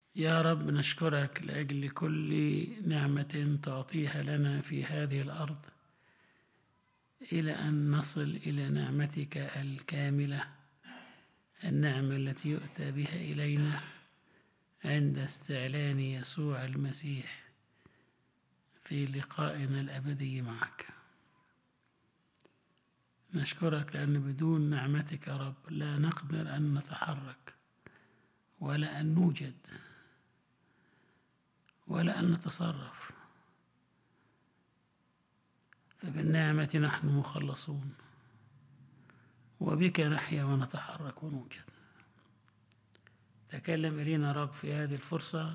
يا رب نشكرك لأجل كل نعمة تعطيها لنا في هذه الأرض إلى أن نصل إلى نعمتك الكاملة النعمة التي يؤتى بها إلينا عند استعلان يسوع المسيح في لقائنا الأبدي معك نشكرك لأن بدون نعمتك يا رب لا نقدر أن نتحرك ولا أن نوجد ولا أن نتصرف فبالنعمة نحن مخلصون وبك نحيا ونتحرك ونوجد تكلم إلينا رب في هذه الفرصة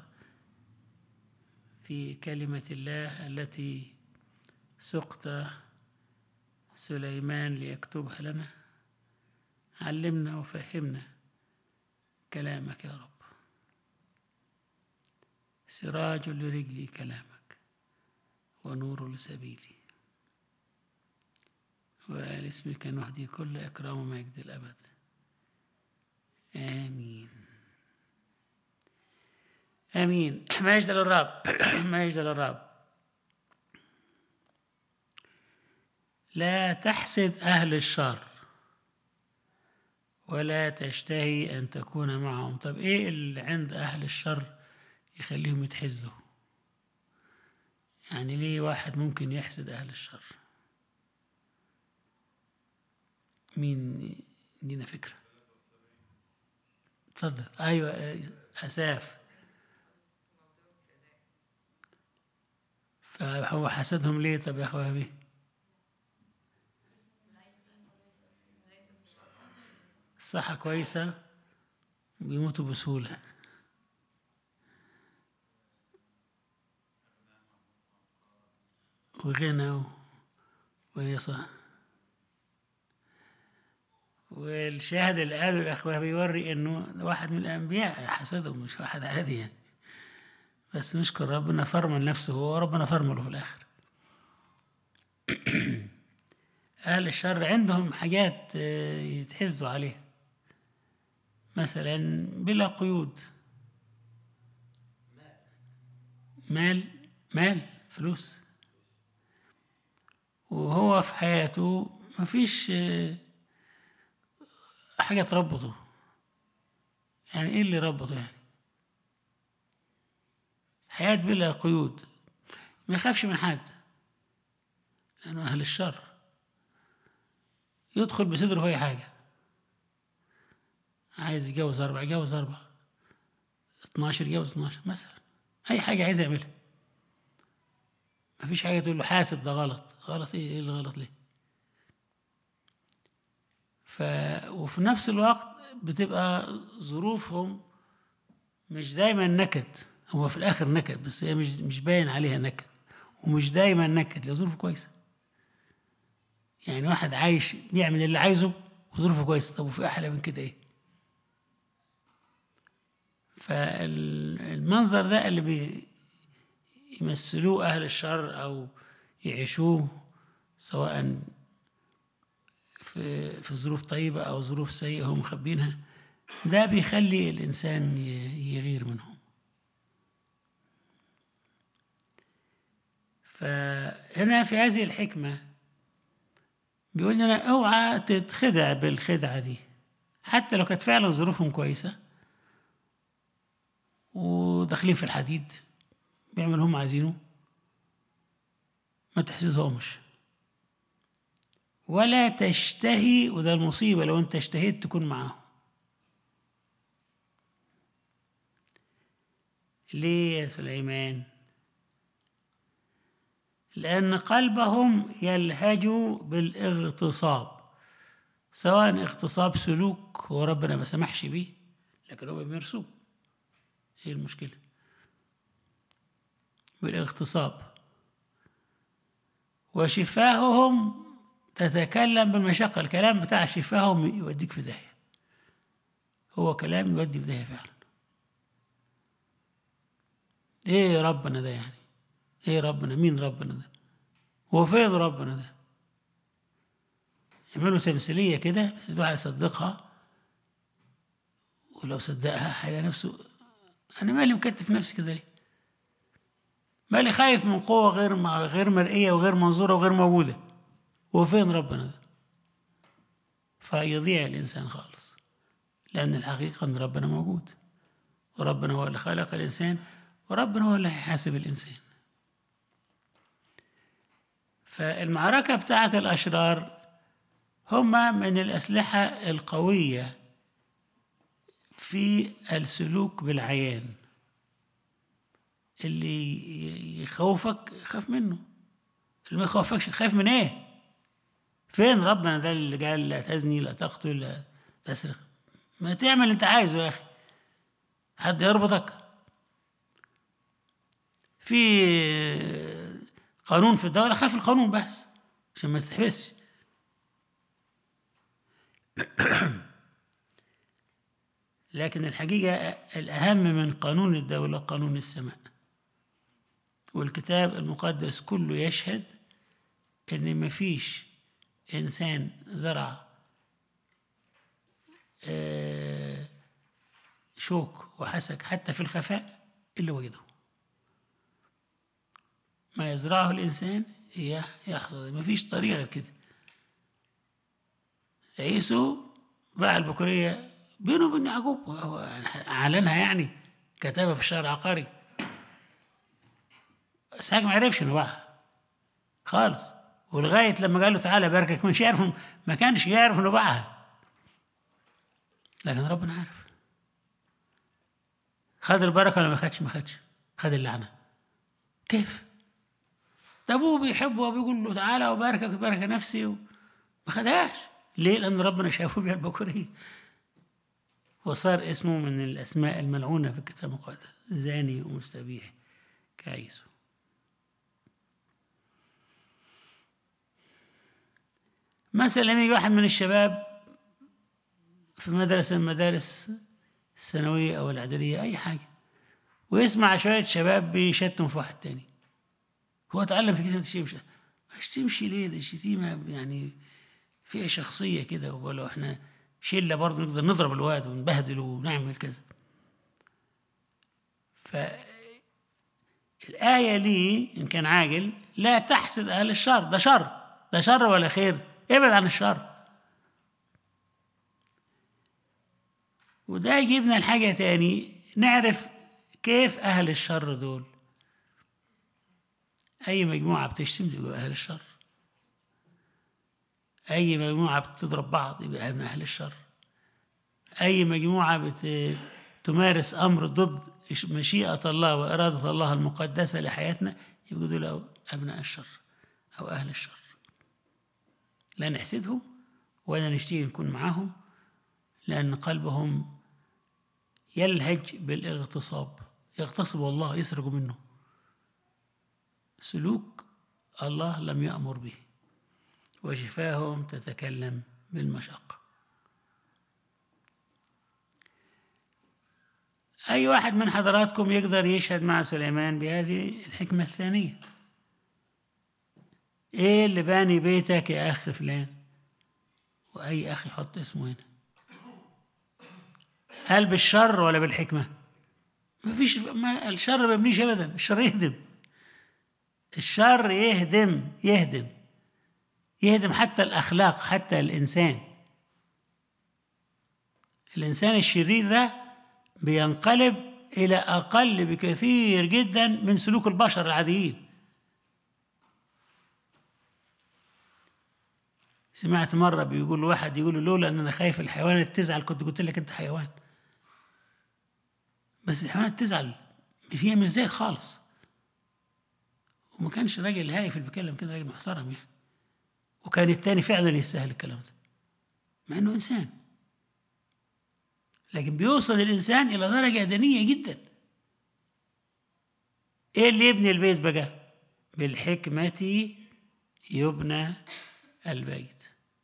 في كلمة الله التي سقت سليمان ليكتبها لنا علمنا وفهمنا كلامك يا رب سراج لرجلي كلامك ونور لسبيلي وآل اسمك نهدي كل إكرام ومجد الأبد آمين آمين مجد للرب مجد للرب لا تحسد أهل الشر ولا تشتهي أن تكون معهم طب إيه اللي عند أهل الشر يخليهم يتحزوا يعني ليه واحد ممكن يحسد أهل الشر مين يدينا فكرة اتفضل أيوة أساف فهو حسدهم ليه طب يا أخوة صحة كويسة بيموتوا بسهولة وغنى ويصة والشاهد اللي قاله الأخوة بيوري إنه واحد من الأنبياء حسدهم مش واحد عادي يعني بس نشكر ربنا فرمل نفسه هو وربنا فرمله في الآخر أهل الشر عندهم حاجات يتحزوا عليها مثلا بلا قيود مال مال فلوس وهو في حياته مفيش حاجة تربطه يعني ايه اللي ربطه يعني حياة بلا قيود ما يخافش من حد لأنه أهل الشر يدخل بصدره في أي حاجة عايز يتجوز أربعة يتجوز أربعة اتناشر يتجوز اتناشر مثلا أي حاجة عايز يعملها مفيش حاجة تقول له حاسب ده غلط غلط ايه ايه اللي غلط ليه ف وفي نفس الوقت بتبقى ظروفهم مش دايما نكد هو في الاخر نكد بس هي مش مش باين عليها نكد ومش دايما نكد ظروفه كويسه يعني واحد عايش بيعمل اللي عايزه وظروفه كويسه طب وفي احلى من كده ايه فالمنظر ده اللي بي يمثلوه أهل الشر أو يعيشوه سواء في في ظروف طيبة أو ظروف سيئة هم مخبينها ده بيخلي الإنسان يغير منهم فهنا في هذه الحكمة بيقول لنا اوعى تتخدع بالخدعة دي حتى لو كانت فعلا ظروفهم كويسة وداخلين في الحديد بيعملوا هم عايزينه ما تحسدهمش ولا تشتهي وده المصيبة لو انت اشتهيت تكون معاهم ليه يا سليمان لأن قلبهم يلهج بالاغتصاب سواء اغتصاب سلوك هو ربنا ما سمحش بيه لكن هو بيمارسوه ايه المشكله بالاغتصاب وشفاههم تتكلم بالمشقة الكلام بتاع شفاههم يوديك في داهية هو كلام يودي في داهية فعلا ايه ربنا ده يعني ايه ربنا مين ربنا ده هو فين ربنا ده يعملوا تمثيلية كده بس الواحد يصدقها ولو صدقها هيلاقي نفسه انا مالي مكتف نفسي كده ليه مالي خايف من قوه غير غير مرئيه وغير منظوره وغير موجوده وفين ربنا ده فيضيع الانسان خالص لان الحقيقه ان ربنا موجود وربنا هو اللي خلق الانسان وربنا هو اللي هيحاسب الانسان فالمعركه بتاعه الاشرار هما من الاسلحه القويه في السلوك بالعيان اللي يخوفك خاف منه اللي ما يخوفكش تخاف من ايه فين ربنا ده اللي قال لا تزني لا تقتل لا تسرق ما تعمل اللي انت عايزه يا اخي حد يربطك في قانون في الدولة خاف القانون بس عشان ما تتحبسش لكن الحقيقة الأهم من قانون الدولة قانون السماء والكتاب المقدس كله يشهد إن مفيش إنسان زرع شوك وحسك حتى في الخفاء إلا وجده ما يزرعه الإنسان يحصد مفيش طريقة غير كده عيسو باع البكورية بينه وبين يعقوب أعلنها يعني كتبها في الشهر العقاري اسحاق ما عرفش انه باعها خالص ولغايه لما قال له تعالى باركك مش يعرف ما كانش يعرف انه باعها لكن ربنا عارف خد البركه ولا ما خدش ما خدش خد اللعنه كيف ده ابوه بيحبه وبيقول له تعالى وباركك وبارك نفسي و... ما خدهاش ليه لان ربنا شافه بيها البكوريه وصار اسمه من الاسماء الملعونه في الكتاب المقدس زاني ومستبيح كعيسو مثلا لما يجي واحد من الشباب في مدرسة من المدارس الثانوية أو الإعدادية أي حاجة ويسمع شوية شباب بيشتموا في واحد تاني هو اتعلم في كلمة الشتيمة مش تمشي ليه ده الشتيمة يعني فيها شخصية كده ولو احنا شلة برضه نقدر نضرب الواد ونبهدله ونعمل كذا فالآية لي إن كان عاقل لا تحسد أهل الشر ده شر ده شر ولا خير ابعد عن الشر وده يجيبنا لحاجة تاني نعرف كيف أهل الشر دول أي مجموعة بتشتم يبقى أهل الشر أي مجموعة بتضرب بعض يبقى من أهل الشر أي مجموعة بت... تمارس أمر ضد مشيئة الله وإرادة الله المقدسة لحياتنا يبقوا دول أبناء الشر أو أهل الشر لا نحسدهم ولا نشتهي نكون معهم لأن قلبهم يلهج بالاغتصاب يغتصب الله يسرق منه سلوك الله لم يأمر به وشفاهم تتكلم بالمشقة أي واحد من حضراتكم يقدر يشهد مع سليمان بهذه الحكمة الثانية ايه اللي باني بيتك يا اخ فلان واي اخ يحط اسمه هنا هل بالشر ولا بالحكمه ما فيش ما الشر ما بيبنيش ابدا الشر يهدم الشر يهدم يهدم يهدم حتى الاخلاق حتى الانسان الانسان الشرير ده بينقلب الى اقل بكثير جدا من سلوك البشر العاديين سمعت مرة بيقول واحد يقول له لولا أن أنا خايف الحيوانات تزعل كنت قلت لك أنت حيوان بس الحيوانات تزعل هي مش زيك خالص وما كانش راجل هايف اللي بيتكلم كده راجل محترم يعني وكان التاني فعلا يستاهل الكلام ده مع انه انسان لكن بيوصل الانسان الى درجه دنيه جدا ايه اللي يبني البيت بقى بالحكمه يبنى البيت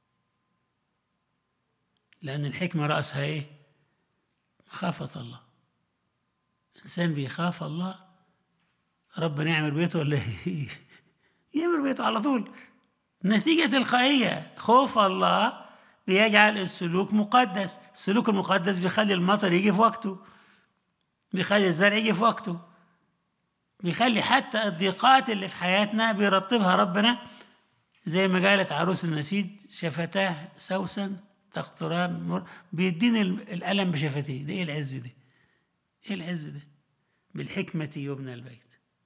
لأن الحكمة رأسها إيه؟ مخافة الله إنسان بيخاف الله ربنا يعمل بيته ولا إيه؟ يعمل بيته على طول نتيجة تلقائية خوف الله بيجعل السلوك مقدس السلوك المقدس بيخلي المطر يجي في وقته بيخلي الزرع يجي في وقته بيخلي حتى الضيقات اللي في حياتنا بيرتبها ربنا زي ما قالت عروس النسيج شفتاه سوسن تقطران مر بيديني الألم بشفتيه ده ايه العز ده ايه العز ده بالحكمة يبنى البيت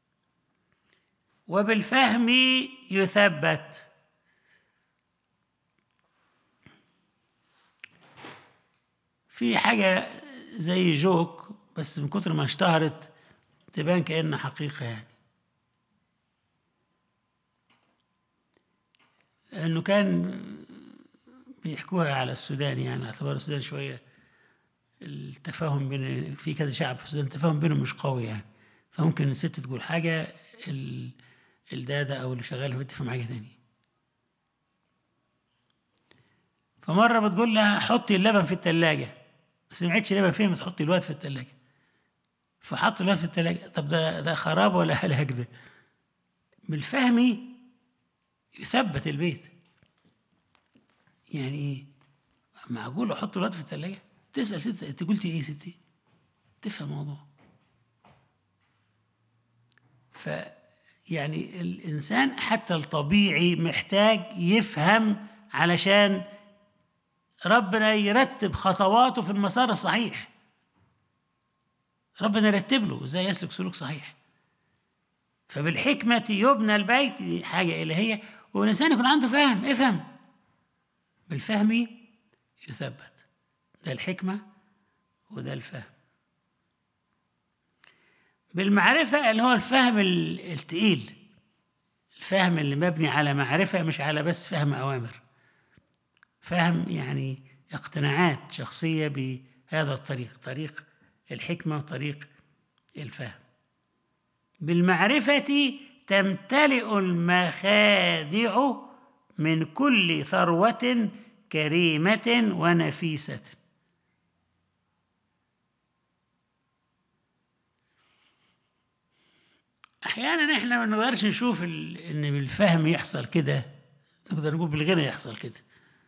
وبالفهم يثبت في حاجة زي جوك بس من كتر ما اشتهرت تبان كأنها حقيقة يعني انه كان بيحكوها على السودان يعني اعتبار السودان شويه التفاهم بين في كذا شعب في السودان التفاهم بينهم مش قوي يعني فممكن الست تقول حاجه الداده او اللي شغال في تفهم حاجه تانية فمره بتقول لها حطي اللبن في الثلاجه ما سمعتش لبن فين تحطي الواد في الثلاجه فحط الواد في الثلاجه طب ده ده خراب ولا هلاك ده بالفهم يثبت البيت يعني ايه معقول احط الواد في الثلاجه تسال ست انت قلتي ايه ستي تفهم الموضوع ف يعني الانسان حتى الطبيعي محتاج يفهم علشان ربنا يرتب خطواته في المسار الصحيح ربنا يرتب له ازاي يسلك سلوك صحيح فبالحكمة يبنى البيت دي حاجة إلهية والإنسان يكون عنده فهم افهم بالفهم يثبت ده الحكمة وده الفهم بالمعرفة اللي هو الفهم التقيل الفهم اللي مبني على معرفة مش على بس فهم أوامر فهم يعني اقتناعات شخصية بهذا الطريق طريق الحكمة وطريق الفهم بالمعرفة تمتلئ المخادع من كل ثروة كريمة ونفيسة أحيانا إحنا ما نقدرش نشوف إن بالفهم يحصل كده نقدر نقول بالغنى يحصل كده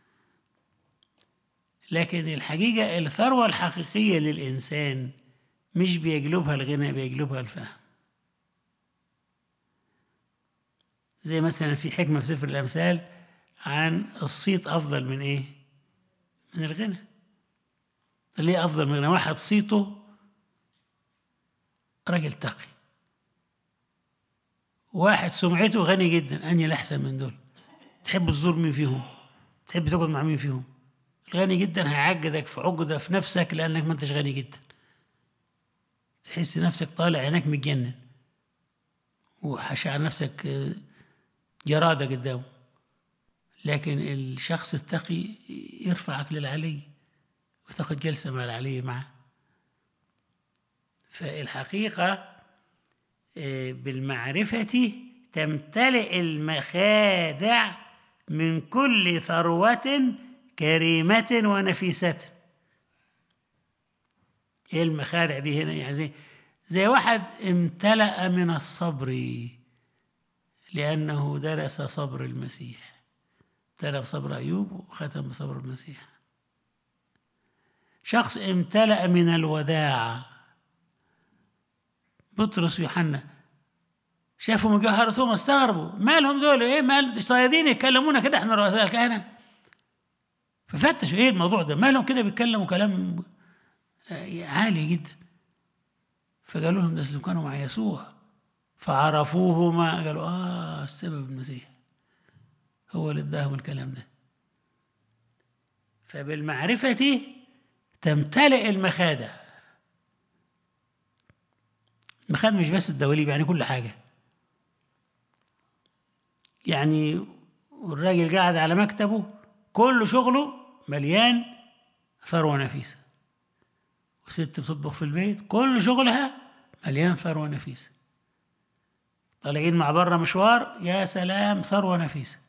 لكن الحقيقة الثروة الحقيقية للإنسان مش بيجلبها الغنى بيجلبها الفهم زي مثلا في حكمة في سفر الأمثال عن الصيت أفضل من إيه؟ من الغنى ليه أفضل من الغنى؟ واحد صيته راجل تقي واحد سمعته غني جدا أني الأحسن من دول تحب تزور مين فيهم؟ تحب تقعد مع مين فيهم؟ الغني جدا هيعجدك في عقدة في نفسك لأنك ما أنتش غني جدا تحس نفسك طالع عينك متجنن وحشع نفسك جرادة قدامه لكن الشخص التقي يرفعك للعلي وتاخد جلسة مع العلي معه فالحقيقة بالمعرفة تمتلئ المخادع من كل ثروة كريمة ونفيسة ايه المخادع دي هنا يعني زي, زي واحد امتلأ من الصبر لأنه درس صبر المسيح ابتلى بصبر أيوب وختم بصبر المسيح شخص امتلأ من الوداعة بطرس ويوحنا شافوا مجاهرتهم استغربوا مالهم دول ايه مال صيادين يتكلمونا كده احنا رؤساء الكهنه ففتشوا ايه الموضوع ده مالهم كده بيتكلموا كلام عالي جدا فقالوا لهم ده كانوا مع يسوع فعرفوهما قالوا اه السبب المسيح هو اللي اداهم الكلام ده فبالمعرفة تمتلئ المخادع المخادع مش بس الدواليب يعني كل حاجة يعني والراجل قاعد على مكتبه كل شغله مليان ثروة نفيسة وست بتطبخ في البيت كل شغلها مليان ثروة نفيسة طالعين مع بره مشوار يا سلام ثروة نفيسة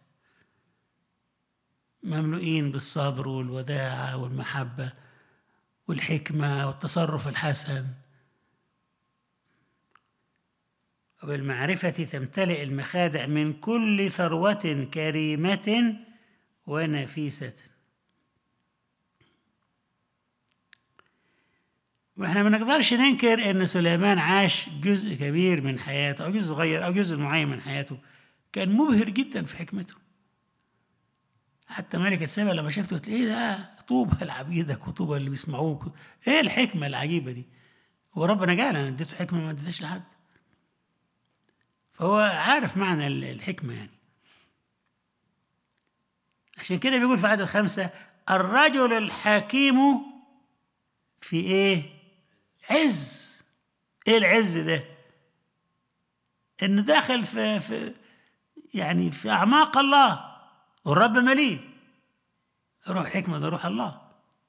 مملوئين بالصبر والوداعة والمحبة والحكمة والتصرف الحسن وبالمعرفة تمتلئ المخادع من كل ثروة كريمة ونفيسة واحنا ما نقدرش ننكر ان سليمان عاش جزء كبير من حياته او جزء صغير او جزء معين من حياته كان مبهر جدا في حكمته حتى ملكة سبا لما شافته قلت ايه ده طوبى لعبيدك وطوبى اللي بيسمعوك ايه الحكمة العجيبة دي وربنا قال انا اديته حكمة ما اديتهاش لحد فهو عارف معنى الحكمة يعني عشان كده بيقول في عدد خمسة الرجل الحكيم في ايه عز ايه العز ده انه داخل في, في يعني في اعماق الله والرب مليء روح الحكمة ده روح الله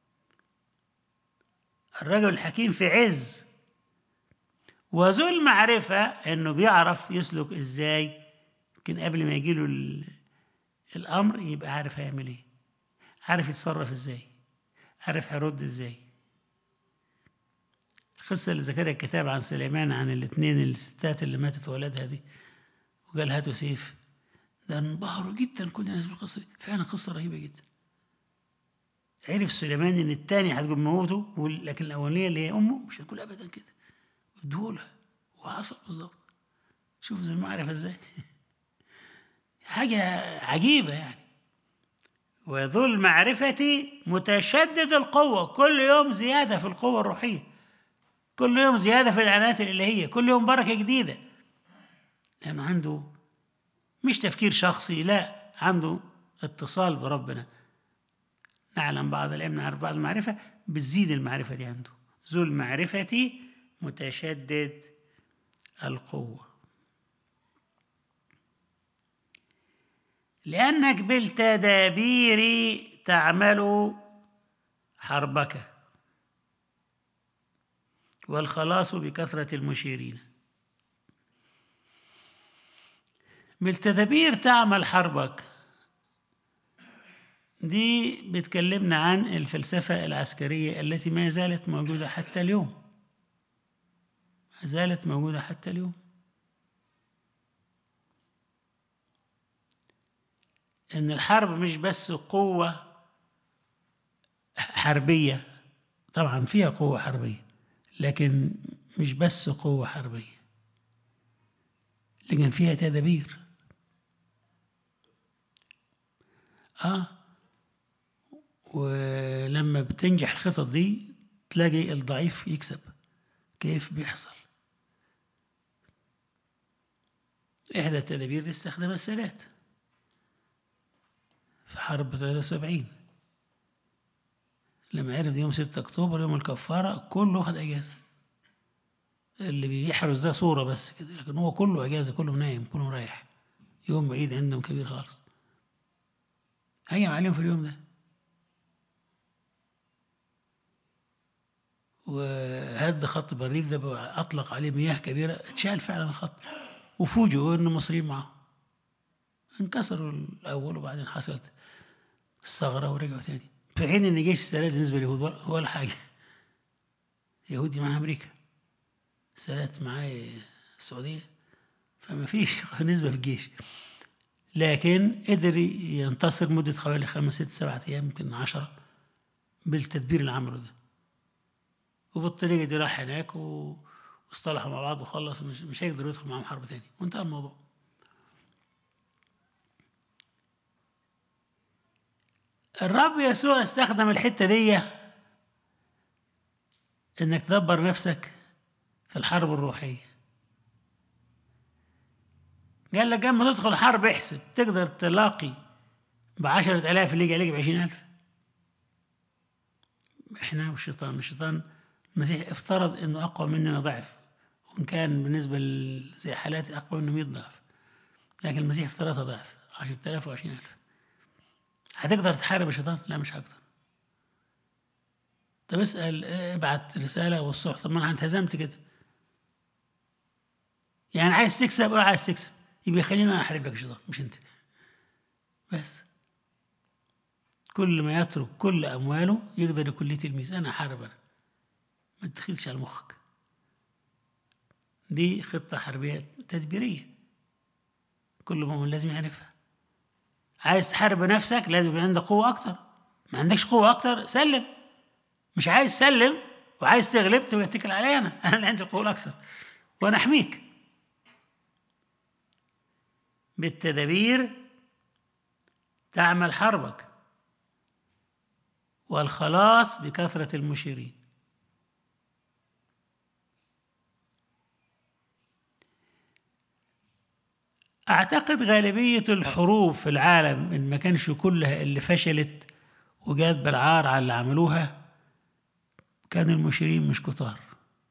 الرجل الحكيم في عز وذو المعرفة انه بيعرف يسلك ازاي يمكن قبل ما يجيله الامر يبقى عارف هيعمل ايه عارف يتصرف ازاي عارف هيرد ازاي القصة اللي ذكرها الكتاب عن سليمان عن الاثنين الستات اللي ماتت ولدها دي وقال هاتوا سيف ده انبهروا جدا كل الناس بالقصة دي فعلا قصة رهيبة جدا عرف سليمان ان الثاني هتقول موته لكن الاولانيه اللي هي امه مش هتقول ابدا كده ادولها وحصل بالظبط شوف زي المعرفه ازاي حاجه عجيبه يعني وذو المعرفة متشدد القوة كل يوم زيادة في القوة الروحية كل يوم زيادة في العنايات الإلهية كل يوم بركة جديدة لأنه عنده مش تفكير شخصي لا عنده اتصال بربنا نعلم بعض العلم نعرف بعض المعرفة بتزيد المعرفة دي عنده ذو المعرفة متشدد القوة لأنك بالتدابير تعمل حربك والخلاص بكثرة المشيرين بالتدابير تعمل حربك دي بتكلمنا عن الفلسفة العسكرية التي ما زالت موجودة حتى اليوم ما زالت موجودة حتى اليوم إن الحرب مش بس قوة حربية طبعا فيها قوة حربية لكن مش بس قوة حربية لكن فيها تدابير اه ولما بتنجح الخطط دي تلاقي الضعيف يكسب كيف بيحصل إحدى التدابير دي استخدمها السادات في حرب 73 لما عرف يوم 6 أكتوبر يوم الكفارة كله خد أجازة اللي بيحرز ده صورة بس كده لكن هو كله أجازة كله نايم كله مريح يوم بعيد عندهم كبير خالص هيم عليهم في اليوم ده وهد خط بريف ده أطلق عليه مياه كبيرة اتشال فعلا الخط وفوجئوا إن المصريين معه انكسروا الأول وبعدين حصلت الثغرة ورجعوا تاني في حين إن جيش السادات بالنسبة لليهود ولا حاجة يهودي مع أمريكا السادات معاه السعودية فما فيش نسبة في الجيش لكن قدر ينتصر مدة حوالي خمس ست سبعة أيام يمكن عشرة بالتدبير اللي عمله ده وبالطريقة دي راح هناك واصطلحوا مع بعض وخلص مش, مش هيقدر يدخل معاهم حرب تاني وانتهى الموضوع الرب يسوع استخدم الحتة دي انك تدبر نفسك في الحرب الروحية قال لك لما تدخل حرب احسب تقدر تلاقي بعشرة آلاف اللي يجي عليك بعشرين ألف احنا والشيطان الشيطان المسيح افترض انه اقوى مننا ضعف وان كان بالنسبه زي حالاتي اقوى منه 100 ضعف لكن المسيح افترضها ضعف 10000 و20000 هتقدر تحارب الشيطان؟ لا مش هقدر طب اسال ابعت رساله والصبح طب ما انا انهزمت كده يعني عايز تكسب اه عايز تكسب يبقى خلينا انا احارب لك الشيطان مش انت بس كل ما يترك كل امواله يقدر يكون ليه تلميذ انا احارب انا ما تدخلش على مخك دي خطة حربية تدبيرية كل مؤمن لازم يعرفها عايز تحارب نفسك لازم يكون عندك قوة أكتر ما عندكش قوة أكتر سلم مش عايز سلم وعايز تغلب تتكل علي انا انا اللي عندي القوه الاكثر وانا احميك بالتدابير تعمل حربك والخلاص بكثرة المشيرين أعتقد غالبية الحروب في العالم إن ما كانش كلها اللي فشلت وجات بالعار على اللي عملوها كان المشيرين مش كتار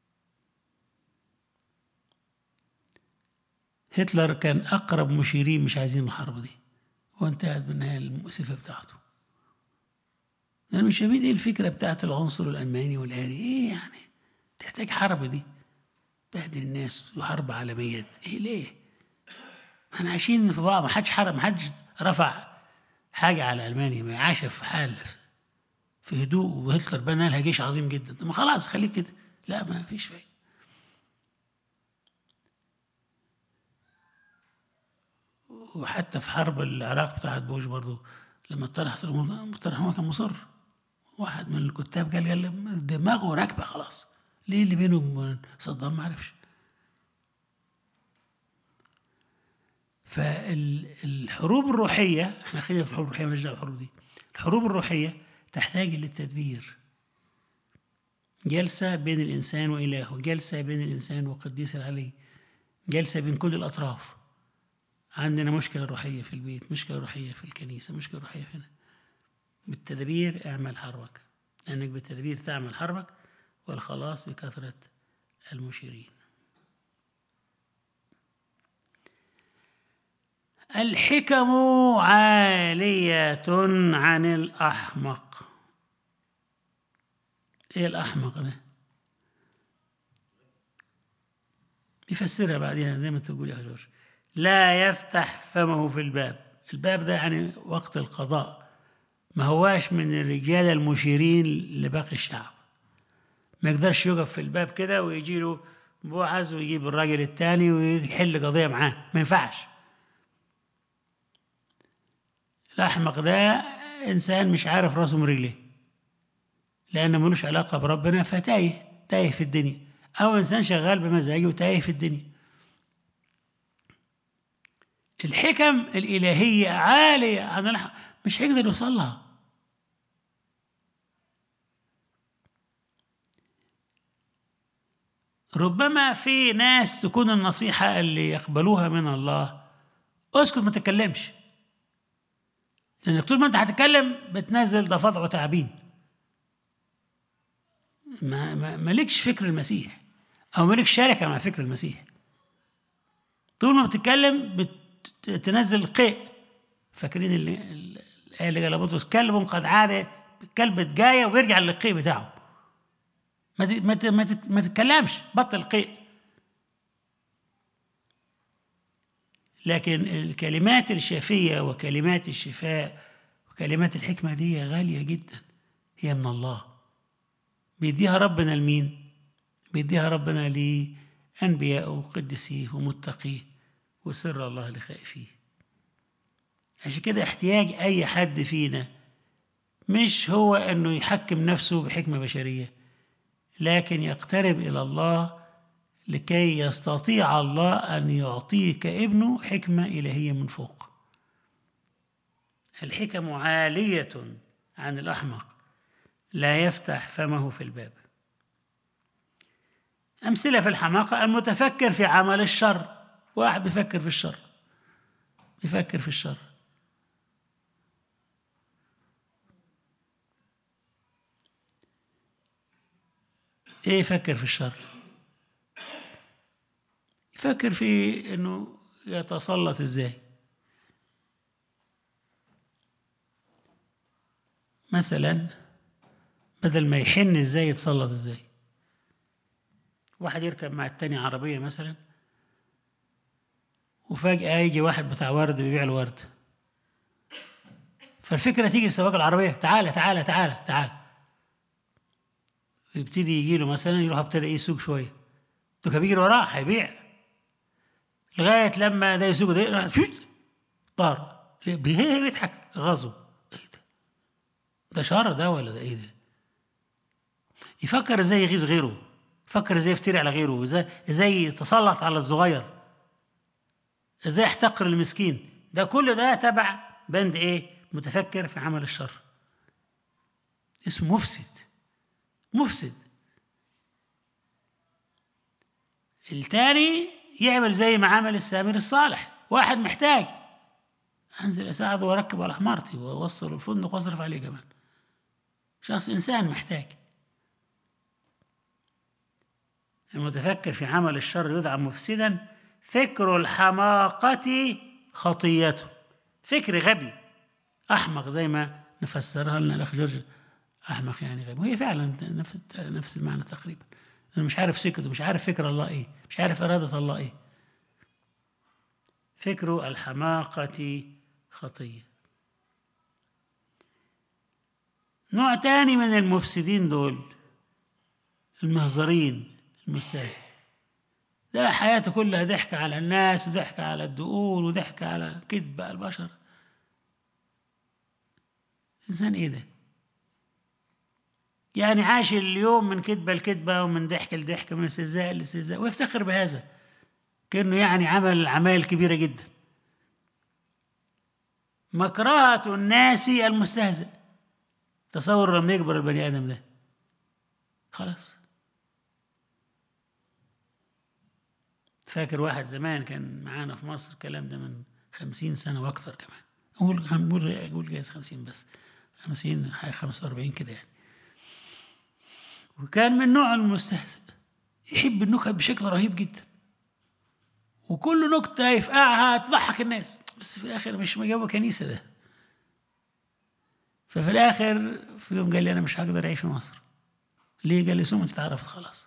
هتلر كان أقرب مشيرين مش عايزين الحرب دي وانتهت بالنهاية المؤسفة بتاعته أنا مش فاهمين إيه الفكرة بتاعت العنصر الألماني والآلي إيه يعني تحتاج حرب دي بهدل الناس وحرب عالمية إيه ليه احنا عايشين في بعض ما حدش حرب ما حدش رفع حاجة على ألمانيا ما عاش في حال في هدوء وهتلر بنى لها جيش عظيم جدا طب ما خلاص خليك كده لا ما فيش فايدة وحتى في حرب العراق بتاعت بوش برضو لما طرح طرح هو كان مصر واحد من الكتاب قال قال دماغه راكبه خلاص ليه اللي بينه وبين صدام ما عرفش فالحروب الروحية احنا خلينا في الحروب الروحية مالناش دعوة بالحروب دي الحروب الروحية تحتاج للتدبير جلسة بين الإنسان وإلهه جلسة بين الإنسان وقديس العلي جلسة بين كل الأطراف عندنا مشكلة روحية في البيت مشكلة روحية في الكنيسة مشكلة روحية هنا بالتدبير اعمل حربك لأنك بالتدبير تعمل حربك والخلاص بكثرة المشيرين الحكم عالية عن الأحمق إيه الأحمق ده؟ يفسرها بعدين زي ما تقول يا جورج لا يفتح فمه في الباب الباب ده يعني وقت القضاء ما هواش من الرجال المشيرين لباقي الشعب ما يقدرش يقف في الباب كده ويجي له بوعز ويجيب الراجل التاني ويحل قضية معاه ما ينفعش الأحمق ده إنسان مش عارف راسه من رجليه لأنه ملوش علاقة بربنا فتايه تايه في الدنيا أو إنسان شغال بمزاجه وتايه في الدنيا الحكم الإلهية عالية عن الحق مش هيقدر يوصل لها ربما في ناس تكون النصيحة اللي يقبلوها من الله اسكت ما تتكلمش لأنك طول ما أنت هتتكلم بتنزل ضفادع وتعابين ما ما مالكش فكر المسيح أو مالكش شركة مع فكر المسيح طول ما بتتكلم بتنزل قيء فاكرين اللي الآية اللي قالها بطرس كلب قد عاد كلب جاية ويرجع للقيء بتاعه ما ما ما تتكلمش بطل قيء لكن الكلمات الشافية وكلمات الشفاء وكلمات الحكمة دي غالية جدا هي من الله بيديها ربنا لمين؟ بيديها ربنا لأنبياء وقدسيه ومتقيه وسر الله لخائفيه عشان كده احتياج أي حد فينا مش هو أنه يحكم نفسه بحكمة بشرية لكن يقترب إلى الله لكي يستطيع الله أن يعطيك ابنه حكمة إلهية من فوق الحكم عالية عن الأحمق لا يفتح فمه في الباب أمثلة في الحماقة المتفكر في عمل الشر واحد بيفكر في الشر بيفكر في الشر ايه يفكر في الشر يفكر في انه يتسلط ازاي مثلا بدل ما يحن ازاي يتسلط ازاي واحد يركب مع التاني عربية مثلا وفجأة يجي واحد بتاع ورد بيبيع الورد فالفكرة تيجي لسواق العربية تعالى تعالى تعالى تعالى ويبتدي يجي له مثلا يروح ابتدى يسوق شوية ده بيجري وراه هيبيع لغاية لما ده يسوق ده طار بيضحك غزو ايه ده ده شر ده ولا ده ايه ده يفكر ازاي يغيظ غيره يفكر ازاي يفتري على غيره ازاي ازاي يتسلط على الصغير ازاي يحتقر المسكين ده كل ده تبع بند ايه متفكر في عمل الشر اسمه مفسد مفسد التاني يعمل زي ما عمل السامر الصالح واحد محتاج انزل اساعده واركب على حمارتي واوصل الفندق واصرف عليه كمان شخص انسان محتاج المتفكر في عمل الشر يدعى مفسدا فكر الحماقة خطيته فكر غبي أحمق زي ما نفسرها لنا الأخ جورج أحمق يعني غبي وهي فعلا نفس نفس المعنى تقريبا أنا مش عارف سكته مش عارف فكر الله إيه مش عارف إرادة الله إيه فكر الحماقة خطية نوع تاني من المفسدين دول المهزرين المستهزئ ده حياته كلها ضحك على الناس وضحك على الدقون وضحك على كذب على البشر إنسان إيه ده؟ يعني عاش اليوم من كذبة لكذبة ومن ضحك لضحك ومن استهزاء لاستهزاء ويفتخر بهذا كأنه يعني عمل عمايل كبيرة جدا مكرهة الناس المستهزئ تصور لما يكبر البني آدم ده خلاص فاكر واحد زمان كان معانا في مصر الكلام ده من خمسين سنة وأكتر كمان أقول أقول أقول جايز خمسين بس خمسين حاجة خمسة وأربعين كده يعني وكان من نوع المستهزئ يحب النكت بشكل رهيب جدا وكل نكتة يفقعها تضحك الناس بس في الآخر مش مجاوب كنيسة ده ففي الآخر في يوم قال لي أنا مش هقدر أعيش في مصر ليه؟ قال لي سمعة اتعرفت خلاص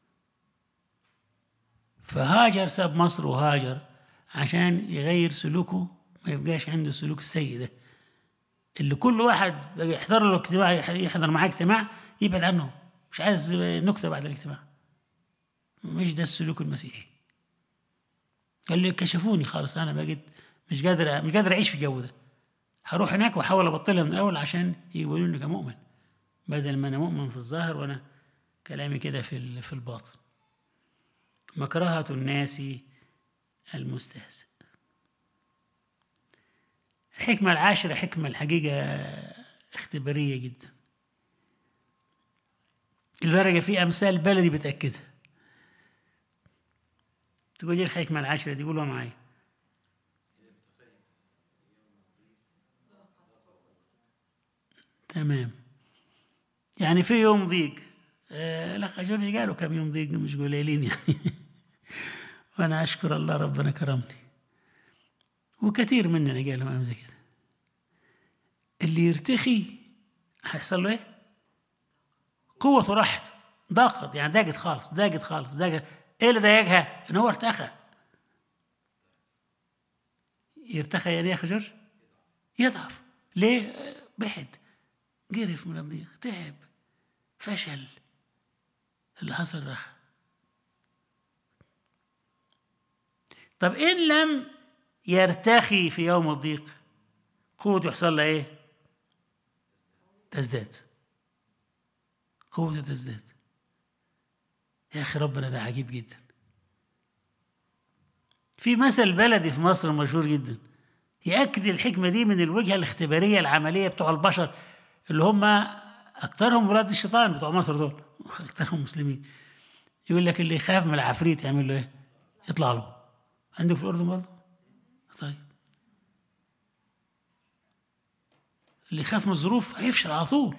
فهاجر ساب مصر وهاجر عشان يغير سلوكه ما يبقاش عنده السلوك السيء ده اللي كل واحد يحضر له اجتماع يحضر معاه اجتماع يبعد عنه مش عايز نكته بعد الاجتماع مش ده السلوك المسيحي قال لي كشفوني خالص انا بقيت مش قادر مش قادر اعيش في الجو ده هروح هناك واحاول ابطلها من الاول عشان يقولوني كمؤمن بدل ما انا مؤمن في الظاهر وانا كلامي كده في في الباطن مكرهة الناس المستهزئ الحكمة العاشرة حكمة الحقيقة اختبارية جدا لدرجة في أمثال بلدي بتأكدها تقول لي الحكمة العاشرة دي قولوها معايا تمام يعني في يوم ضيق آه الأخ جورج قالوا كم يوم ضيق مش قليلين يعني وأنا أشكر الله ربنا كرمني وكثير مننا قالوا ما زي كده اللي يرتخي هيحصل له ايه؟ قوته راحت ضاقت يعني ضاقت خالص ضاقت خالص ضاقت ايه اللي ضايقها؟ ان هو ارتخى يرتخى يعني يا اخي جورج؟ يضعف ليه؟ بعد قرف من الضيق تعب فشل اللي حصل رخى طب إن لم يرتخي في يوم الضيق قوته يحصل لها إيه؟ تزداد قوته تزداد يا أخي ربنا ده عجيب جدا في مثل بلدي في مصر مشهور جدا يأكد الحكمة دي من الوجهة الاختبارية العملية بتوع البشر اللي هم أكثرهم ولاد الشيطان بتوع مصر دول أكثرهم مسلمين يقول لك اللي يخاف من العفريت يعمل له إيه؟ يطلع له عندك في الأردن برضه؟ طيب اللي يخاف من الظروف هيفشل على طول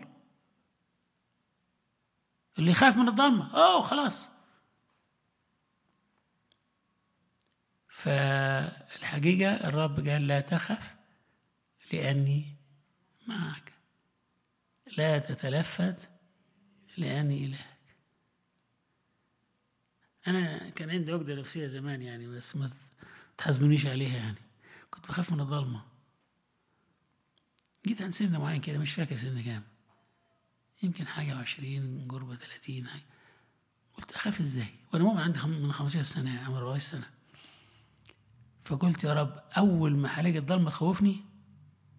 اللي يخاف من الضلمة أوه خلاص فالحقيقة الرب قال لا تخف لأني معك لا تتلفت لأني إلهك أنا كان عندي عقدة نفسية زمان يعني بس ما تحاسبونيش عليها يعني كنت بخاف من الضلمة جيت عند سن معين كده مش فاكر سن كام يمكن حاجة وعشرين قرب ثلاثين حاجة قلت أخاف إزاي وأنا مؤمن عندي من خمسين سنة أو أربعين سنة فقلت يا رب أول ما هلاقي الضلمة تخوفني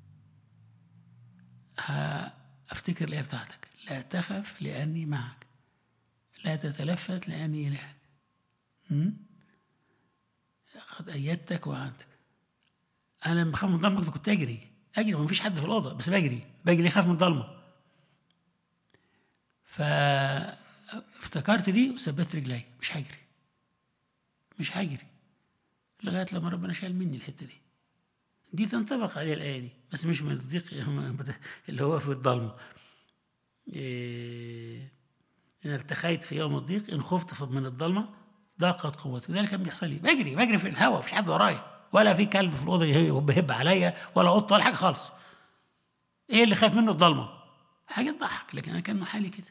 هفتكر الآية بتاعتك لا تخف لأني معك لا تتلفت لأني إلهك م? قد أيدتك وعنتك أنا لما بخاف من الضلمة كنت أجري أجري ومفيش حد في الأوضة بس بجري بجري خاف من الضلمة فافتكرت دي وثبت رجلي مش هجري مش هجري لغاية لما ربنا شال مني الحتة دي دي تنطبق عليها الآية دي بس مش من الضيق اللي هو في الضلمة إيه إن ارتخيت في يوم الضيق إن خفت من الضلمة ضاقت قوتي وده اللي كان بيحصل لي بجري بجري في الهواء مفيش حد ورايا ولا في كلب في الأوضة بيهب عليا ولا قطة ولا حاجة خالص إيه اللي خايف منه الضلمة حاجة تضحك لكن أنا كان محالي كده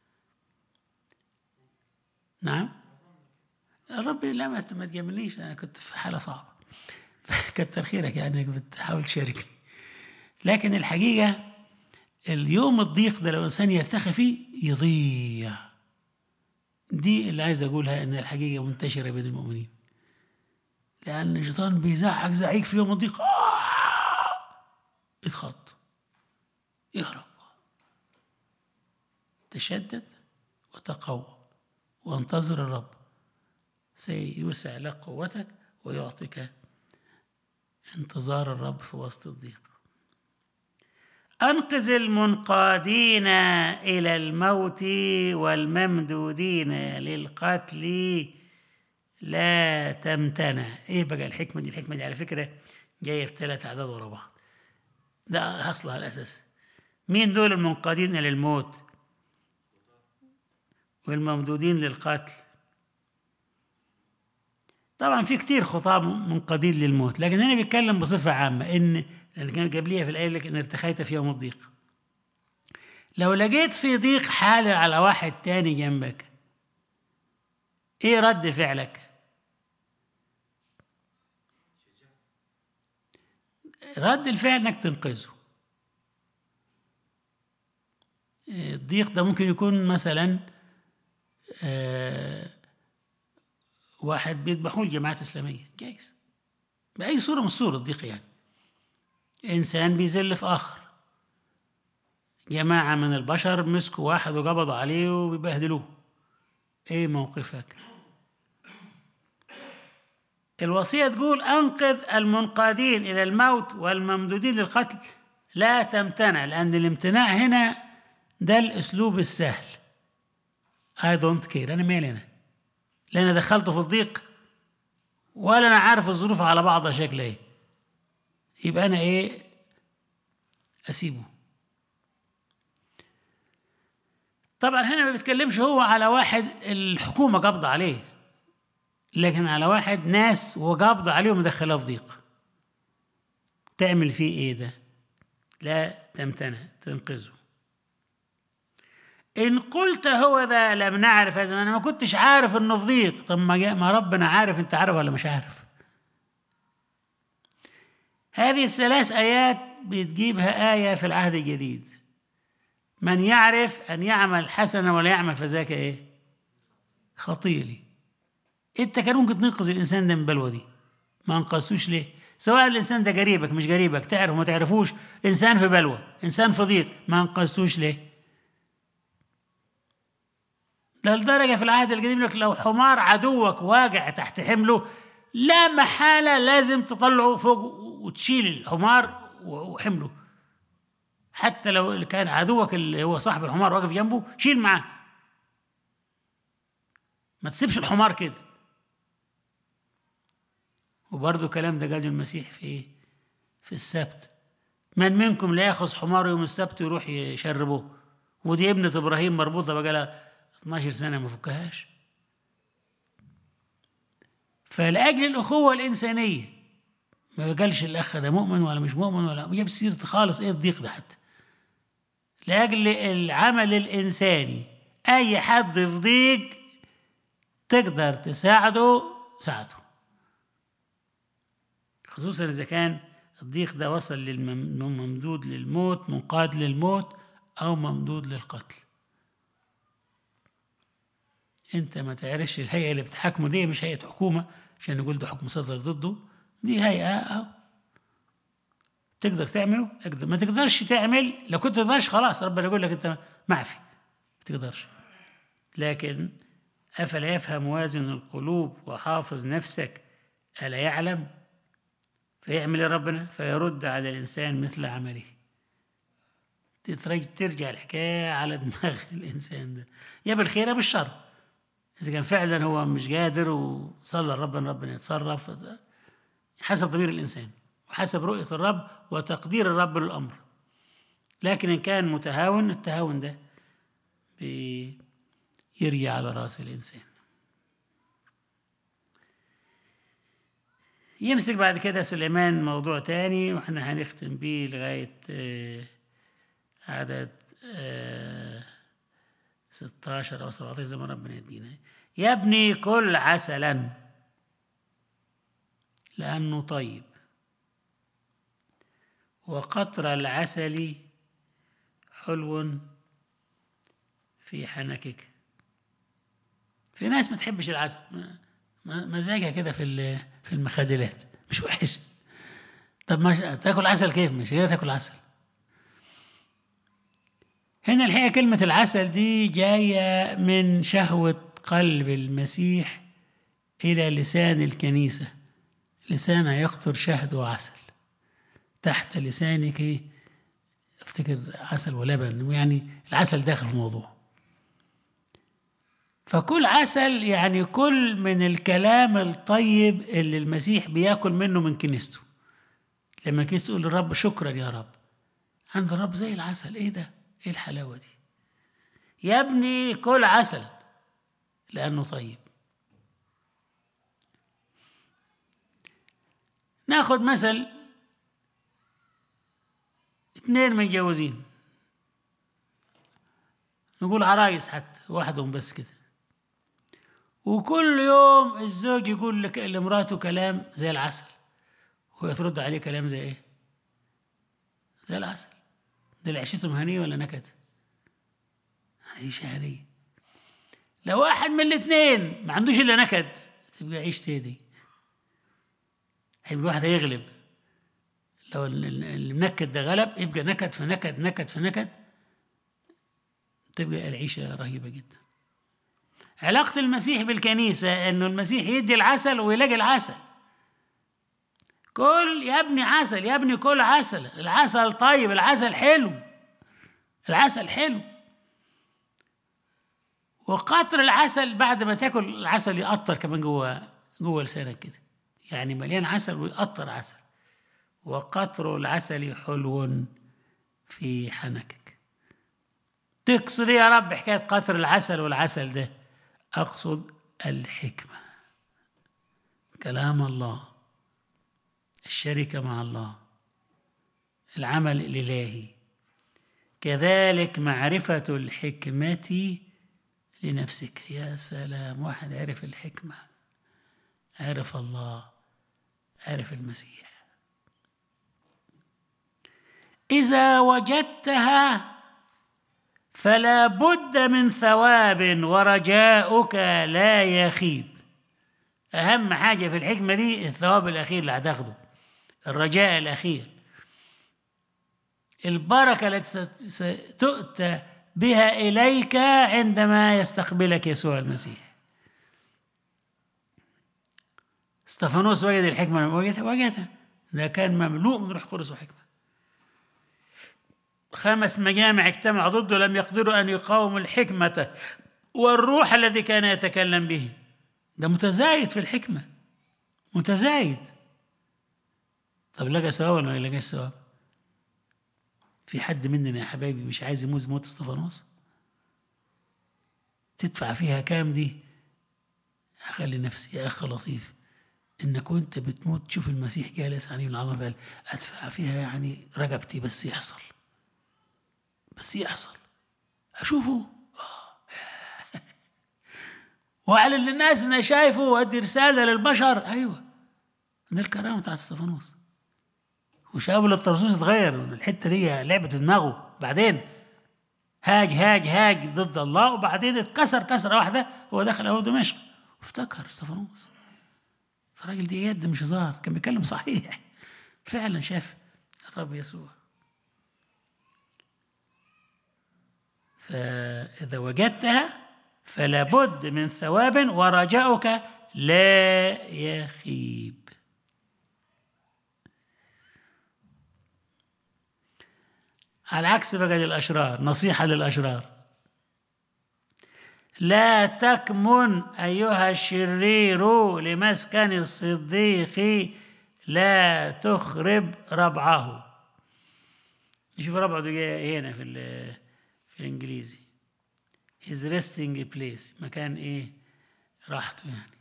نعم الرب لا ما ما تجاملنيش انا كنت في حاله صعبه كتر خيرك يعني انك بتحاول تشاركني لكن الحقيقه اليوم الضيق ده لو الانسان يرتخي فيه يضيع دي اللي عايز اقولها ان الحقيقه منتشره بين المؤمنين لان الشيطان بيزعق زعيق في يوم الضيق آه! يتخط يهرب تشدد وتقوى وانتظر الرب سيوسع لك قوتك ويعطيك انتظار الرب في وسط الضيق أنقذ المنقادين إلى الموت والممدودين للقتل لا تمتنع إيه بقى الحكمة دي الحكمة دي على فكرة جاية في ثلاث أعداد ورا بعض ده أصلها الأساس مين دول المنقادين إلى الموت والممدودين للقتل طبعا في كتير خطاب منقادين للموت لكن هنا بيتكلم بصفة عامة إن اللي كان قبليها في الآية لك إن ارتخيت في يوم الضيق لو لقيت في ضيق حال على واحد تاني جنبك إيه رد فعلك؟ رد الفعل إنك تنقذه الضيق ده ممكن يكون مثلا آه واحد بيذبحوه الجماعات الإسلامية جايز بأي صورة من الصور الضيق يعني إنسان بيذل في آخر جماعة من البشر مسكوا واحد وقبضوا عليه وبيبهدلوه إيه موقفك؟ الوصية تقول أنقذ المنقادين إلى الموت والممدودين للقتل لا تمتنع لأن الامتناع هنا ده الأسلوب السهل I don't care أنا مالي أنا لا أنا دخلته في الضيق ولا أنا عارف الظروف على بعضها شكلها إيه يبقى أنا إيه أسيبه طبعا هنا ما بيتكلمش هو على واحد الحكومة قابضة عليه لكن على واحد ناس وقابضة عليه ومدخلاه في ضيق تعمل فيه ايه ده لا تمتنع تنقذه إن قلت هو ذا لم نعرف هذا أنا ما كنتش عارف إنه في ضيق طب ما, جاء ما ربنا عارف أنت عارف ولا مش عارف هذه الثلاث آيات بتجيبها آية في العهد الجديد من يعرف أن يعمل حسنا ولا يعمل فذاك إيه خطية لي أنت كان ممكن تنقذ الإنسان ده من البلوى دي ما انقذتوش ليه سواء الإنسان ده قريبك مش قريبك تعرف ما تعرفوش إنسان في بلوى إنسان في ضيق ما انقذتوش ليه ده لدرجة في العهد القديم لك لو حمار عدوك واقع تحت حمله لا محالة لازم تطلعه فوق وتشيل الحمار وحمله حتى لو كان عدوك اللي هو صاحب الحمار واقف جنبه شيل معاه ما تسيبش الحمار كده وبرضه كلام ده قاله المسيح في ايه؟ في السبت من منكم لا ياخذ حمار يوم السبت ويروح يشربه ودي ابنة ابراهيم مربوطة بقى لها 12 سنة ما فكهاش فلأجل الأخوة الإنسانية ما قالش الأخ ده مؤمن ولا مش مؤمن ولا جاب سيرة خالص إيه الضيق ده حتى لأجل العمل الإنساني أي حد في ضيق تقدر تساعده ساعده خصوصا إذا كان الضيق ده وصل للممدود للموت منقاد للموت أو ممدود للقتل انت ما تعرفش الهيئه اللي بتحاكمه دي مش هيئه حكومه عشان نقول ده حكم صدر ضده دي هيئه اهو تقدر تعمله اقدر ما تقدرش تعمل لو كنت تقدرش خلاص ربنا يقول لك انت معفي ما تقدرش لكن أفلا يفهم وازن القلوب وحافظ نفسك ألا يعلم فيعمل يا ربنا فيرد على الإنسان مثل عمله تترج- ترجع الحكاية على دماغ الإنسان ده يا بالخير يا بالشر إذا كان فعلا هو مش قادر وصلى ربنا ربنا يتصرف حسب ضمير الإنسان وحسب رؤية الرب وتقدير الرب للأمر لكن إن كان متهاون التهاون ده بيرجع على رأس الإنسان يمسك بعد كده سليمان موضوع تاني واحنا هنختم بيه لغاية آه، عدد آه، 16 أو 17 زي ما ربنا يدينا يبني كل عسلا لأنه طيب وقطر العسل حلو في حنكك في ناس ما تحبش العسل ما- ما- مزاجها كده في ال- في المخادلات مش وحش طب ما تاكل عسل كيف مش هي تاكل عسل هنا الحقيقة كلمة العسل دي جاية من شهوة قلب المسيح إلى لسان الكنيسة لسانها يقطر شهد وعسل تحت لسانك افتكر عسل ولبن يعني العسل داخل في الموضوع فكل عسل يعني كل من الكلام الطيب اللي المسيح بياكل منه من كنيسته لما الكنيسة تقول للرب شكرا يا رب عند الرب زي العسل ايه ده ايه الحلاوة دي يا ابني كل عسل لأنه طيب ناخد مثل اتنين متجوزين نقول عرايس حتى وحدهم بس كده وكل يوم الزوج يقول لك لمراته كلام زي العسل وهي ترد عليه كلام زي ايه زي العسل ده عيشتهم هنية ولا نكد عيشة هنية لو واحد من الاثنين ما عندوش الا نكد تبقى عيشته دي هيبقى واحد هيغلب لو ال- ال- اللي منكد ده غلب يبقى نكد في نكد نكد في نكد تبقى العيشة رهيبة جدا علاقة المسيح بالكنيسة انه المسيح يدي العسل ويلاقي العسل كل يا ابني عسل يا ابني كل عسل العسل طيب العسل حلو العسل حلو وقطر العسل بعد ما تاكل العسل يقطر كمان جوه جوه لسانك كده يعني مليان عسل ويقطر عسل وقطر العسل حلو في حنكك تقصد إيه يا رب حكايه قطر العسل والعسل ده اقصد الحكمه كلام الله الشركه مع الله العمل الالهي كذلك معرفه الحكمه لنفسك يا سلام واحد عرف الحكمه عرف الله عرف المسيح اذا وجدتها فلا بد من ثواب ورجاؤك لا يخيب اهم حاجه في الحكمه دي الثواب الاخير اللي هتاخده الرجاء الاخير البركه التي ست- ستؤتى بها اليك عندما يستقبلك يسوع المسيح استفانوس وجد الحكمه وجدها وجدها ده كان مملوء من روح قدس وحكمه خمس مجامع اجتمعوا ضده لم يقدروا ان يقاوموا الحكمه والروح الذي كان يتكلم به ده متزايد في الحكمه متزايد طب لقى ثواب ولا ما لقاش ثواب؟ في حد مننا يا حبايبي مش عايز يموت موت استفانوس؟ تدفع فيها كام دي؟ خلي نفسي يا اخ لطيف انك وانت بتموت تشوف المسيح جالس عليه العظمه فقال ادفع فيها يعني رقبتي بس يحصل بس يحصل اشوفه آه. واعلن للناس اني شايفه وادي رساله للبشر ايوه ده الكرامه بتاعت استفانوس وشاول الطرسوس اتغير الحته دي لعبت في دماغه بعدين هاج هاج هاج ضد الله وبعدين اتكسر كسره واحده هو دخل ابو دمشق وافتكر استفانوس الراجل دي يد مش هزار كان بيتكلم صحيح فعلا شاف الرب يسوع فإذا وجدتها فلا بد من ثواب ورجاؤك لا يخيب على عكس بقى للأشرار نصيحة للأشرار لا تكمن أيها الشرير لمسكن الصديق لا تخرب ربعه نشوف ربعه ده جاي هنا في ال- في الإنجليزي his resting place مكان إيه راحته يعني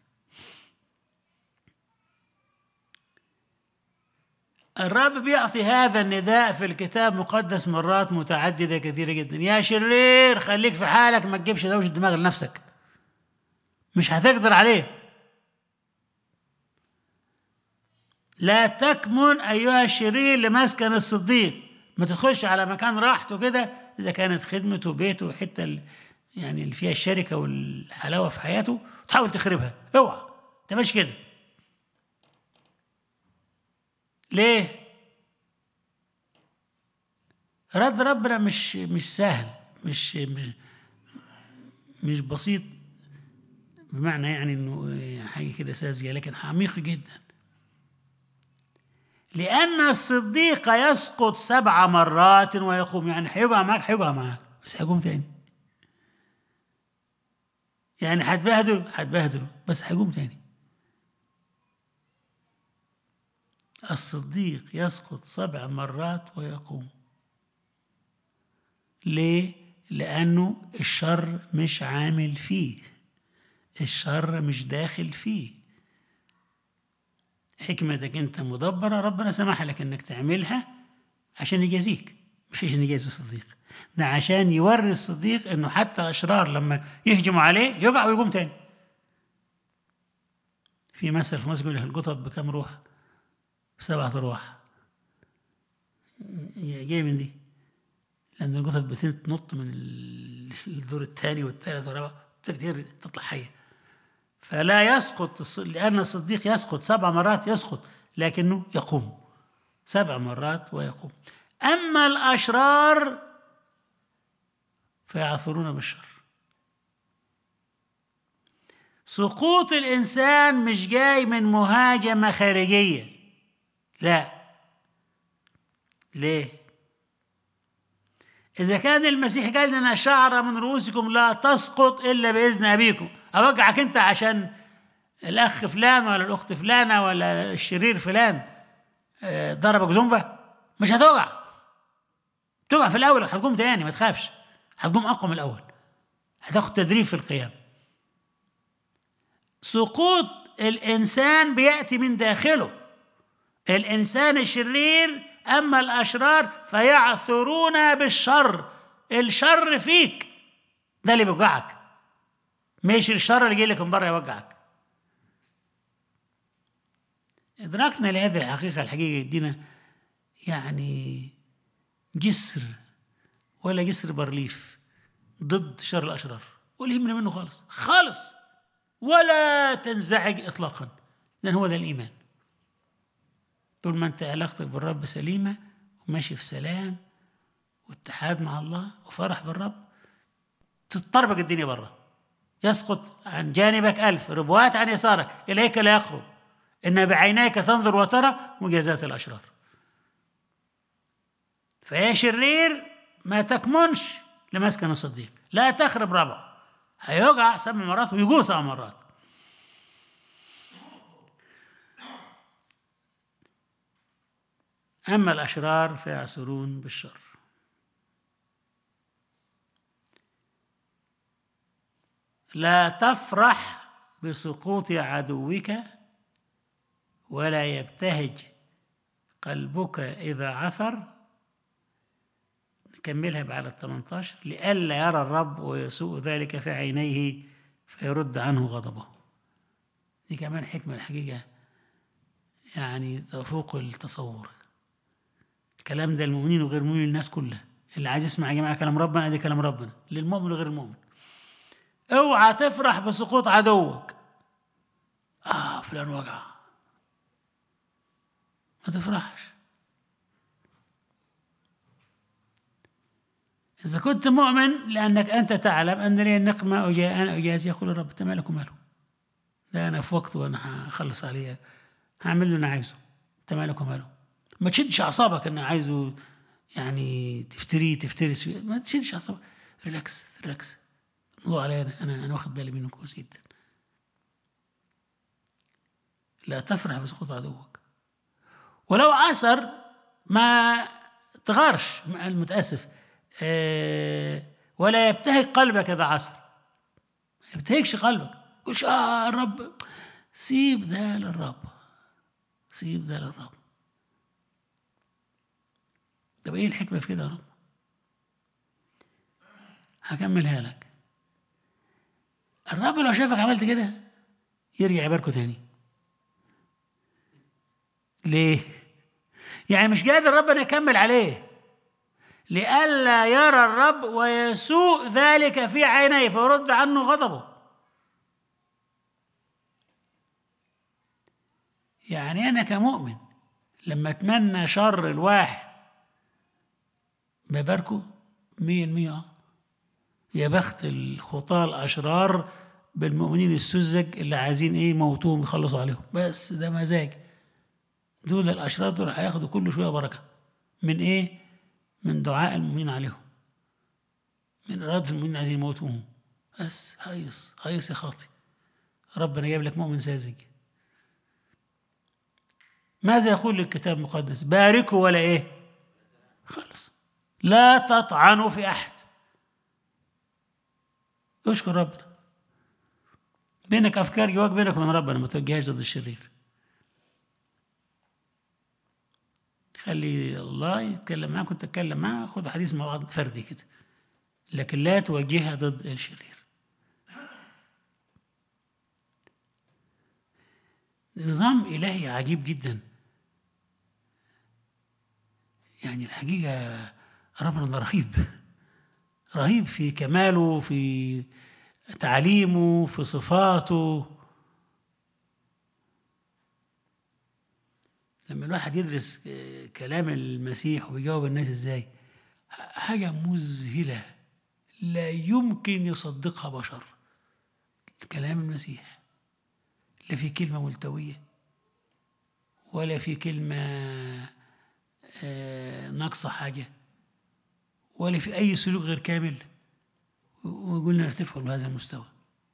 الرب بيعطي هذا النداء في الكتاب مقدس مرات متعددة كثيرة جدا يا شرير خليك في حالك ما تجيبش دوشة دماغ لنفسك مش هتقدر عليه لا تكمن أيها الشرير لمسكن الصديق ما تدخلش على مكان راحته كده إذا كانت خدمته بيته وحتة ال- يعني اللي فيها الشركة والحلاوة في حياته تحاول تخربها اوعى ما تعملش كده ليه؟ رد ربنا مش مش سهل مش مش مش بسيط بمعنى يعني انه حاجه كده ساذجه لكن عميق جدا لأن الصديق يسقط سبع مرات ويقوم يعني هيقع معاك هيقع معاك بس هيقوم تاني يعني هتبهدل هتبهدله بس هيقوم تاني الصديق يسقط سبع مرات ويقوم ليه؟ لأنه الشر مش عامل فيه الشر مش داخل فيه حكمتك انت مدبرة ربنا سمح لك انك تعملها عشان يجازيك مش عشان يجازي الصديق ده عشان يوري الصديق انه حتى الاشرار لما يهجموا عليه يقع ويقوم تاني في مثل في مصر يقول لك القطط بكم روح سبعة أرواح جاي من دي لأن القطط بتنط من الدور الثاني والثالث والرابع تقدر تطلع حية فلا يسقط الص- لأن الصديق يسقط سبع مرات يسقط لكنه يقوم سبع مرات ويقوم أما الأشرار فيعثرون بالشر سقوط الإنسان مش جاي من مهاجمة خارجية لا ليه إذا كان المسيح قال لنا شعرة من رؤوسكم لا تسقط إلا بإذن أبيكم أوجعك أنت عشان الأخ فلان ولا الأخت فلانة ولا الشرير فلان آه، ضربك زنبة مش هتوجع تقع في الأول هتقوم تاني ما تخافش هتقوم أقوى من الأول هتاخد تدريب في القيام سقوط الإنسان بيأتي من داخله الإنسان الشرير أما الأشرار فيعثرون بالشر الشر فيك ده اللي بيوجعك مش الشر اللي جاي لك من بره يوجعك إدراكنا لهذه الحقيقة الحقيقة يدينا يعني جسر ولا جسر برليف ضد شر الأشرار ولا يهمنا منه خالص خالص ولا تنزعج إطلاقا لأن هو ده الإيمان طول ما أنت علاقتك بالرب سليمة وماشي في سلام واتحاد مع الله وفرح بالرب تضطربك الدنيا بره يسقط عن جانبك ألف ربوات عن يسارك إليك لا يقرب إن بعينيك تنظر وترى مجازات الأشرار فيا شرير ما تكمنش لمسكن الصديق لا تخرب ربعه هيوقع سبع مرات ويقوم سبع مرات أما الأشرار فيعثرون بالشر لا تفرح بسقوط عدوك ولا يبتهج قلبك إذا عثر نكملها بعد ال 18 لئلا يرى الرب ويسوء ذلك في عينيه فيرد عنه غضبه دي كمان حكمة الحقيقة يعني تفوق التصور الكلام ده المؤمنين وغير المؤمنين الناس كلها اللي عايز يسمع يا جماعة كلام ربنا ادي كلام ربنا للمؤمن وغير المؤمن اوعى تفرح بسقوط عدوك اه فلان وقع ما تفرحش إذا كنت مؤمن لأنك أنت تعلم أن لي النقمة وجاء أنا أجازي يقول الرب أنت مالك وماله ده أنا في وقته وأنا هخلص عليه هعمل له أنا عايزه أنت مالك وماله ما تشدش أعصابك أنا عايزه يعني تفتري تفترس فيه ما تشدش أعصابك ريلاكس ريلاكس الموضوع علي أنا أنا, أنا واخد بالي منه كويس جدا لا تفرح بسقوط عدوك ولو عثر ما تغارش المتأسف آه، ولا يبتهج قلبك إذا عصر ما يبتهجش قلبك قولش آه الرب سيب ده للرب سيب ده للرب طب ايه الحكمة في كده يا رب؟ هكملها لك الرب لو شافك عملت كده يرجع يباركه تاني ليه؟ يعني مش قادر ربنا يكمل عليه لئلا يرى الرب ويسوء ذلك في عينيه فيرد عنه غضبه يعني أنا كمؤمن لما أتمنى شر الواحد بباركه مية المية يا بخت الخطاة الأشرار بالمؤمنين السذج اللي عايزين إيه موتوهم يخلصوا عليهم بس ده مزاج دول الأشرار دول هياخدوا كل شوية بركة من إيه؟ من دعاء المؤمنين عليهم من إرادة المؤمنين عايزين يموتوهم بس هيص هيص يا خاطي ربنا جايب لك مؤمن ساذج ماذا يقول الكتاب المقدس باركوا ولا ايه خلص لا تطعنوا في احد اشكر ربنا بينك افكار جواك بينك وبين ربنا ما توجههاش ضد الشرير خلي الله يتكلم معاك وانت تتكلم معاه خد حديث مع بعض فردي كده لكن لا توجهها ضد الشرير نظام إلهي عجيب جدا يعني الحقيقة ربنا ده رهيب رهيب في كماله في تعليمه في صفاته لما الواحد يدرس كلام المسيح وبيجاوب الناس ازاي حاجة مذهلة لا يمكن يصدقها بشر كلام المسيح لا في كلمة ملتوية ولا في كلمة ناقصة حاجة ولا في أي سلوك غير كامل وقلنا ارتفعوا لهذا المستوى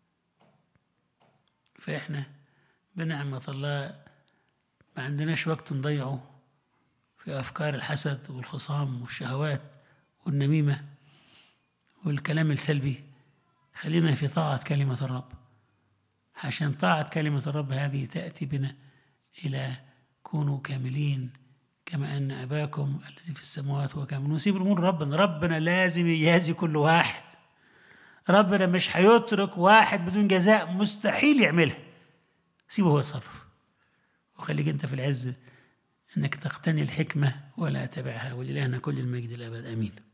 فإحنا بنعمة الله ما عندناش وقت نضيعه في أفكار الحسد والخصام والشهوات والنميمة والكلام السلبي خلينا في طاعة كلمة الرب عشان طاعة كلمة الرب هذه تأتي بنا إلى كونوا كاملين كما أن أباكم الذي في السماوات هو كامل نسيب الأمور ربنا ربنا لازم يجازي كل واحد ربنا مش هيترك واحد بدون جزاء مستحيل يعملها سيبه هو يتصرف وخليك انت في العز انك تقتني الحكمه ولا تبعها وللهنا كل المجد الابد امين